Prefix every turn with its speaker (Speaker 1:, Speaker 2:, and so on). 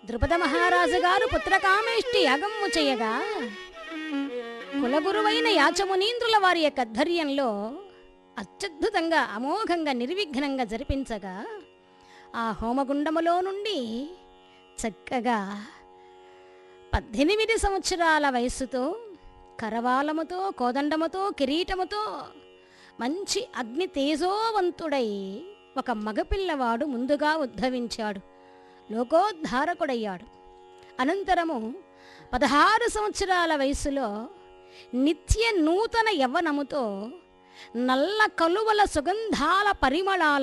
Speaker 1: ద్రుపద మహారాజు గారు పుత్రకామేష్టి యాగమ్ము చేయగా కులగురువైన యాచమునీంద్రుల వారి యొక్క ధైర్యంలో అత్యద్భుతంగా అమోఘంగా నిర్విఘ్నంగా జరిపించగా ఆ హోమగుండములో నుండి చక్కగా పద్దెనిమిది సంవత్సరాల వయస్సుతో కరవాలముతో కోదండముతో కిరీటముతో మంచి అగ్ని తేజోవంతుడై ఒక మగపిల్లవాడు ముందుగా ఉద్భవించాడు లోకోద్ధారకుడయ్యాడు అనంతరము పదహారు సంవత్సరాల వయసులో నిత్య నూతన యవ్వనముతో నల్ల కలువల సుగంధాల పరిమళాల